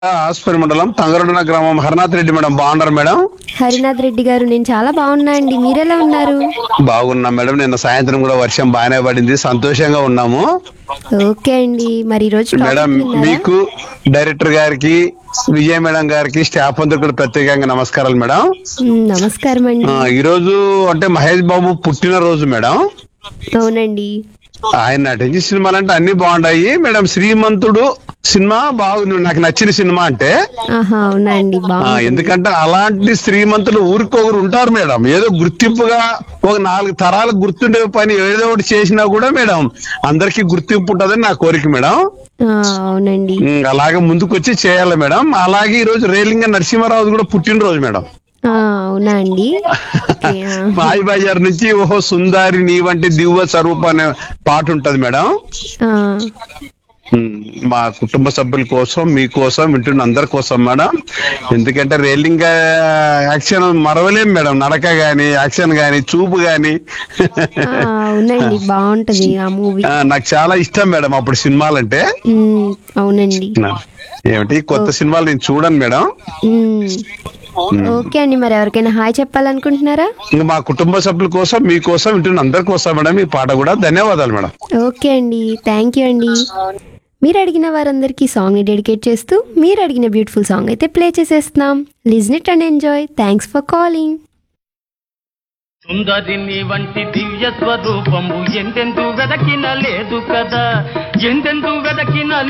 ఆస్పరి మండలం తంగరొండన గ్రామం హరినాథ్ రెడ్డి మేడం బాగున్నారు మేడం హరినాథ్ రెడ్డి గారు నేను చాలా బాగున్నా అండి మీరెలా ఉన్నారు బాగున్నాం మేడం నిన్న సాయంత్రం కూడా వర్షం బాగానే పడింది సంతోషంగా ఉన్నాము ఓకే అండి మరి ఈ రోజు టాపిక్ మేడం విన్నారా? మీకు డైరెక్టర్ గారికి విజయ మేడం గారికి స్టాఫ్ అందరు కూడా ప్రత్యేకంగా నమస్కారాలు మేడం మ్, నమస్కారం అండి ఆ, ఈ రోజు అంటే మహేష్ బాబు పుట్టినరోజు మేడం అవునండి ఆయన నటించి సినిమాలు అంటే అన్ని బాగున్నాయి మేడం శ్రీమంతుడు సినిమా బాగుంది నాకు నచ్చిన సినిమా అంటే ఆహా అవునా అండి ఆ, బాగుంది ఎందుకంటే అలాంటి శ్రీమంతులు ఊరికొకరు ఉంటారు మేడం ఏదో గుర్తింపుగా ఒక నాలుగు తరాలకు గుర్తుండే పని ఏదో ఒకటి చేసినా కూడా మేడం అందరికీ గుర్తింపు ఉంటదని నా కోరిక మేడం ఆ, అవునండి ఉమ్, అలాగే ముందుకు వచ్చి చేయాలి మేడం అలాగే ఈ రోజు రేలింగ నరసింహారావు కూడా పుట్టినరోజు మేడం ఆ, అవునా అండి ఓకే, ఆ. మాయి బజార్ నుంచి ఓహో సుందారి నీ వంటి దివ్య స్వరూప అనే పాట ఉంటది మేడం ఆ, ఉమ్, మా కుటుంబ సభ్యుల కోసం మీకోసం వింటున్న అందరి కోసం మేడం ఎందుకంటే రేలింగ్ యాక్షన్ మరవలేం మేడం నడక గాని యాక్షన్ గాని చూపు గాని ఆ, అవునండి బాగుంటది ఆ మూవీ ఆ, నాకు చాలా ఇష్టం మేడం అప్పుడు సినిమాలంటే మ్, అవునండి ఏమిటి కొత్త సినిమాలు నేను చూడను మేడం మ్. ఓకే అండి మరి ఎవరికైనా హాయ్ చెప్పాలనుకుంటున్నారా ఇంకా మా కుటుంబ సభ్యుల కోసం మీకోసం వింటున్న అందరి కోసం మేడం ఈ పాట కూడా ధన్యవాదాలు మేడం ఓకే అండి థ్యాంక్ యూ అండి మీరు అడిగిన వారందరికీ సాంగ్ ని డెడికేట్ చేస్తూ మీరు అడిగిన బ్యూటిఫుల్ సాంగ్ అయితే ప్లే చేసేస్తున్నాం listen it and enjoy thanks for calling సుందరిని వంటి దివ్య స్వరూపము ఎందెందు వెదకిన లేదు కదా ఎందెందు వెదకిన